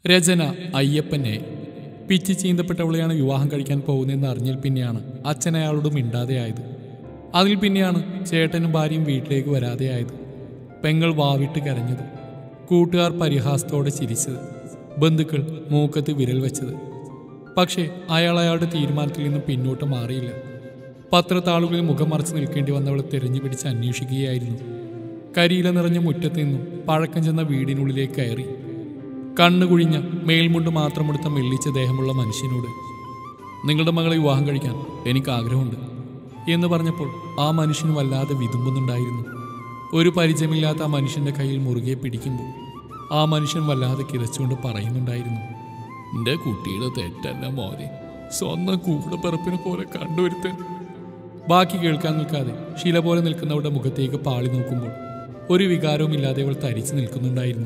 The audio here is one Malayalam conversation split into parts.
രചന അയ്യപ്പനെ പിച്ചി ചീന്തപ്പെട്ടവളെയാണ് വിവാഹം കഴിക്കാൻ പോകുന്നതെന്ന് അറിഞ്ഞാൽ പിന്നെയാണ് അച്ഛൻ അയാളോട് മിണ്ടാതെയായത് അതിൽ പിന്നെയാണ് ചേട്ടനും ഭാര്യയും വീട്ടിലേക്ക് വരാതെയായത് പെങ്ങൾ വാവിട്ട് കരഞ്ഞത് കൂട്ടുകാർ പരിഹാസത്തോടെ ചിരിച്ചത് ബന്ധുക്കൾ മൂക്കത്ത് വിരൽ വെച്ചത് പക്ഷേ അയാൾ അയാളുടെ തീരുമാനത്തിൽ നിന്നും പിന്നോട്ട് മാറിയില്ല പത്രത്താളുകളിൽ മുഖം മറച്ച് നിൽക്കേണ്ടി വന്നവളെ തെരഞ്ഞു പിടിച്ച് അന്വേഷിക്കുകയായിരുന്നു കരിയില നിറഞ്ഞ മുറ്റത്ത് നിന്നും പഴക്കം ചെന്ന വീടിനുള്ളിലേക്ക് കയറി കണ്ണുകുഴിഞ്ഞ മേൽമുണ്ട് മാത്രമെടുത്ത മെല്ലിച്ച ദേഹമുള്ള മനുഷ്യനോട് നിങ്ങളുടെ മകളെ വിവാഹം കഴിക്കാൻ എനിക്ക് ആഗ്രഹമുണ്ട് എന്ന് പറഞ്ഞപ്പോൾ ആ മനുഷ്യന് വല്ലാതെ വിതുമ്പുന്നുണ്ടായിരുന്നു ഒരു പരിചയമില്ലാത്ത ആ മനുഷ്യന്റെ കയ്യിൽ മുറുകെ പിടിക്കുമ്പോൾ ആ മനുഷ്യൻ വല്ലാതെ കിതച്ചുകൊണ്ട് പറയുന്നുണ്ടായിരുന്നു എൻ്റെ കുട്ടിയുടെ തെറ്റല്ല മോനെ സ്വന്തം കൂടപ്പിറപ്പിനെ പോലെ കണ്ടുവരുത്തൻ ബാക്കി കേൾക്കാൻ നിൽക്കാതെ ശില പോലെ നിൽക്കുന്നവരുടെ മുഖത്തേക്ക് പാളി നോക്കുമ്പോൾ ഒരു വികാരവും ഇല്ലാതെ അവൾ തരിച്ചു നിൽക്കുന്നുണ്ടായിരുന്നു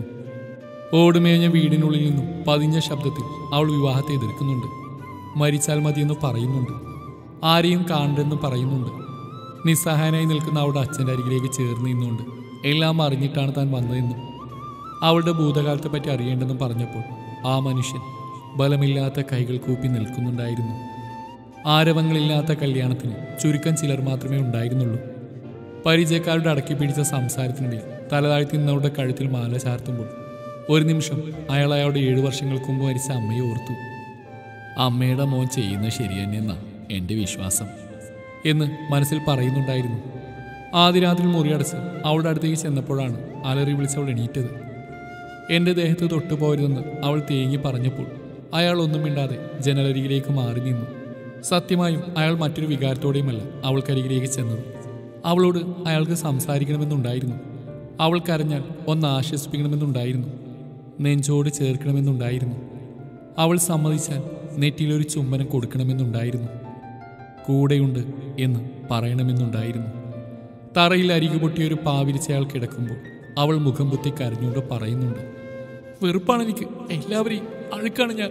ഓടുമേഞ്ഞ വീടിനുള്ളിൽ നിന്നും പതിഞ്ഞ ശബ്ദത്തിൽ അവൾ വിവാഹത്തെ എതിർക്കുന്നുണ്ട് മരിച്ചാൽ മതിയെന്ന് പറയുന്നുണ്ട് ആരെയും കാണണ്ടെന്ന് പറയുന്നുണ്ട് നിസ്സഹായനായി നിൽക്കുന്ന അവളുടെ അച്ഛൻ്റെ അരികിലേക്ക് ചേർന്ന് നിന്നുകൊണ്ട് എല്ലാം അറിഞ്ഞിട്ടാണ് താൻ വന്നതെന്നും അവളുടെ ഭൂതകാലത്തെ പറ്റി അറിയേണ്ടെന്നും പറഞ്ഞപ്പോൾ ആ മനുഷ്യൻ ബലമില്ലാത്ത കൈകൾ കൂപ്പി നിൽക്കുന്നുണ്ടായിരുന്നു ആരവങ്ങളില്ലാത്ത കല്യാണത്തിന് ചുരുക്കം ചിലർ മാത്രമേ ഉണ്ടായിരുന്നുള്ളൂ പരിചയക്കാരുടെ അടക്കി പിടിച്ച സംസാരത്തിനിടയിൽ തലതാഴ്ത്തി നിന്നവരുടെ കഴുത്തിൽ മാല ചാർത്തുമ്പോൾ ഒരു നിമിഷം അയാൾ അയാളുടെ ഏഴു വർഷങ്ങൾക്ക് മുമ്പ് മരിച്ച അമ്മയെ ഓർത്തു അമ്മയുടെ മോൻ ചെയ്യുന്നത് ശരി തന്നെയെന്നാ എൻ്റെ വിശ്വാസം എന്ന് മനസ്സിൽ പറയുന്നുണ്ടായിരുന്നു ആദ്യ രാത്രി മുറിയടച്ച് അവളുടെ അടുത്തേക്ക് ചെന്നപ്പോഴാണ് അലറി വിളിച്ചവൾ എണീറ്റത് എൻ്റെ ദേഹത്ത് തൊട്ടുപോരുതെന്ന് അവൾ തേങ്ങി പറഞ്ഞപ്പോൾ അയാൾ ഒന്നും മിണ്ടാതെ ജനലരികിലേക്ക് മാറി നിന്നു സത്യമായും അയാൾ മറ്റൊരു വികാരത്തോടെയുമല്ല അവൾക്കരികിലേക്ക് ചെന്നത് അവളോട് അയാൾക്ക് സംസാരിക്കണമെന്നുണ്ടായിരുന്നു അവൾ കരഞ്ഞാൽ ഒന്ന് ആശ്വസിപ്പിക്കണമെന്നുണ്ടായിരുന്നു നെഞ്ചോട് ചേർക്കണമെന്നുണ്ടായിരുന്നു അവൾ സമ്മതിച്ചാൽ നെറ്റിയിലൊരു ചുംബനം കൊടുക്കണമെന്നുണ്ടായിരുന്നു കൂടെയുണ്ട് എന്ന് പറയണമെന്നുണ്ടായിരുന്നു തറയിൽ അരികു പൊട്ടിയൊരു പാവിരിച്ച അയാൾ കിടക്കുമ്പോൾ അവൾ മുഖം കുത്തി കരഞ്ഞുകൊണ്ട് പറയുന്നുണ്ട് വെറുപ്പാണ് എനിക്ക് എല്ലാവരെയും അഴുക്കാണ് ഞാൻ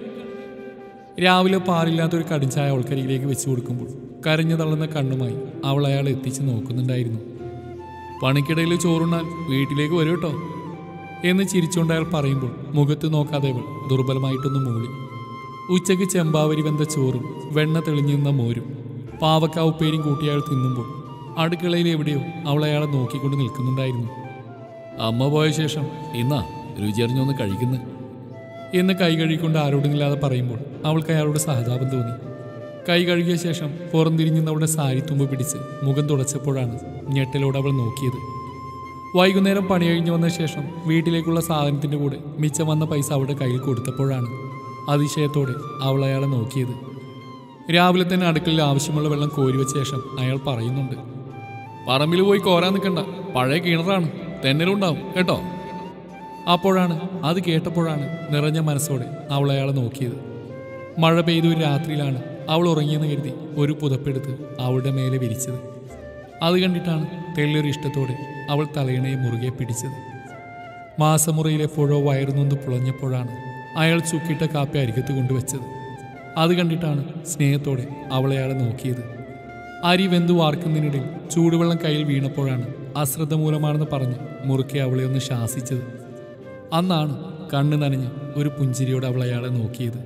രാവിലെ പാലില്ലാത്തൊരു കടിഞ്ചായ അവൾക്കരികിലേക്ക് വെച്ചു കൊടുക്കുമ്പോൾ കരഞ്ഞു തള്ളുന്ന കണ്ണുമായി അവൾ അയാളെ എത്തിച്ച് നോക്കുന്നുണ്ടായിരുന്നു പണിക്കിടയിൽ ചോറുണ്ണാൻ വീട്ടിലേക്ക് വരും കേട്ടോ എന്ന് ചിരിച്ചുകൊണ്ട് അയാൾ പറയുമ്പോൾ മുഖത്ത് നോക്കാതെ അവൾ ദുർബലമായിട്ടൊന്ന് മൂളി ഉച്ചയ്ക്ക് ചെമ്പാവരി വെന്ത ചോറും വെണ്ണ തെളിഞ്ഞു നിന്ന മോരും പാവക്ക ഉപ്പേരും കൂട്ടി അയാൾ തിന്നുമ്പോൾ അടുക്കളയിൽ എവിടെയോ അവൾ അയാളെ നോക്കിക്കൊണ്ട് നിൽക്കുന്നുണ്ടായിരുന്നു അമ്മ പോയ ശേഷം ഇന്നാ രുചിയറിഞ്ഞൊന്ന് കഴിക്കുന്നു എന്ന് കൈ കഴുകിക്കൊണ്ട് ആരോടുമില്ലാതെ പറയുമ്പോൾ അവൾക്ക് അയാളോട് സഹതാപം തോന്നി കൈ കഴുകിയ ശേഷം പുറംതിരിഞ്ഞ് അവളുടെ സാരി തുമ്പ് പിടിച്ച് മുഖം തുടച്ചപ്പോഴാണ് ഞെട്ടലോട് അവൾ നോക്കിയത് വൈകുന്നേരം പണി കഴിഞ്ഞു വന്ന ശേഷം വീട്ടിലേക്കുള്ള സാധനത്തിൻ്റെ കൂടെ മിച്ചം വന്ന പൈസ അവളുടെ കയ്യിൽ കൊടുത്തപ്പോഴാണ് അതിശയത്തോടെ അവൾ അയാളെ നോക്കിയത് രാവിലെ തന്നെ അടുക്കളയിൽ ആവശ്യമുള്ള വെള്ളം കോരി വെച്ച ശേഷം അയാൾ പറയുന്നുണ്ട് പറമ്പിൽ പോയി കോരാൻ നിൽക്കണ്ട പഴയ കിണറാണ് തെന്നലുണ്ടാവും കേട്ടോ അപ്പോഴാണ് അത് കേട്ടപ്പോഴാണ് നിറഞ്ഞ മനസ്സോടെ അവൾ അയാളെ നോക്കിയത് മഴ പെയ്ത ഒരു രാത്രിയിലാണ് അവൾ ഉറങ്ങിയെന്ന് കരുതി ഒരു പുതപ്പെടുത്ത് അവളുടെ മേലെ വിരിച്ചത് അത് കണ്ടിട്ടാണ് തെല്ലൊരു ഇഷ്ടത്തോടെ അവൾ തലയിണയെ മുറുകെ പിടിച്ചത് മാസമുറയിൽ എപ്പോഴോ വയറുനൊന്ന് പുളഞ്ഞപ്പോഴാണ് അയാൾ ചുക്കിട്ട കാപ്പി അരികത്ത് കൊണ്ടുവച്ചത് അത് കണ്ടിട്ടാണ് സ്നേഹത്തോടെ അവൾ അയാളെ നോക്കിയത് അരി വെന്തു വാർക്കുന്നതിനിടയിൽ ചൂടുവെള്ളം കയ്യിൽ വീണപ്പോഴാണ് അശ്രദ്ധ മൂലമാണെന്ന് പറഞ്ഞ് മുറുക്കെ അവളെ ഒന്ന് ശാസിച്ചത് അന്നാണ് കണ്ണ് നനഞ്ഞ് ഒരു പുഞ്ചിരിയോടെ അവൾ അയാളെ നോക്കിയത്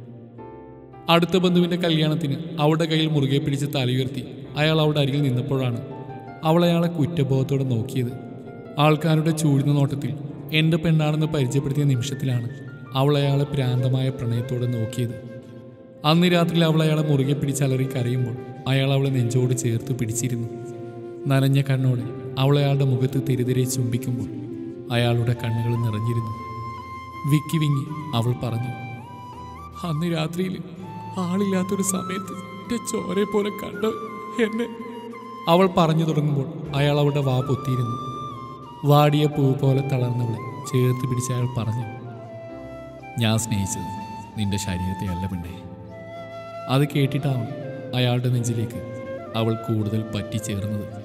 അടുത്ത ബന്ധുവിന്റെ കല്യാണത്തിന് അവളുടെ കയ്യിൽ മുറുകെ പിടിച്ച് തലയുയർത്തി അയാൾ അവളുടെ അരികിൽ നിന്നപ്പോഴാണ് അവൾ അയാളെ കുറ്റബോധത്തോടെ നോക്കിയത് ആൾക്കാരുടെ ചൂടുന്ന നോട്ടത്തിൽ എൻ്റെ പെണ്ണാണെന്ന് പരിചയപ്പെടുത്തിയ നിമിഷത്തിലാണ് അവൾ അയാളെ പ്രാന്തമായ പ്രണയത്തോടെ നോക്കിയത് അന്ന് രാത്രിയിൽ അവൾ അയാളെ മുറുകെ പിടിച്ച് അലറി കരയുമ്പോൾ അയാൾ അവളെ നെഞ്ചോട് ചേർത്ത് പിടിച്ചിരുന്നു നനഞ്ഞ കണ്ണോടെ അവൾ അയാളുടെ മുഖത്ത് തിരിതിരെ ചുംബിക്കുമ്പോൾ അയാളുടെ കണ്ണുകൾ നിറഞ്ഞിരുന്നു വിക്കി വിങ്ങി അവൾ പറഞ്ഞു അന്ന് രാത്രിയിൽ ആളില്ലാത്തൊരു സമയത്ത് എൻ്റെ ചോരെ പോലെ കണ്ട് എന്നെ അവൾ പറഞ്ഞു തുടങ്ങുമ്പോൾ അയാൾ അവളുടെ വാ പൊത്തിയിരുന്നു വാടിയ പൂ പോലെ തളർന്നവളെ ചേർത്ത് പിടിച്ച് അയാൾ പറഞ്ഞു ഞാൻ സ്നേഹിച്ചത് നിന്റെ ശരീരത്തെ അല്ല പെണ്ണേ അത് കേട്ടിട്ടാവും അയാളുടെ നെഞ്ചിലേക്ക് അവൾ കൂടുതൽ പറ്റിച്ചേർന്നത്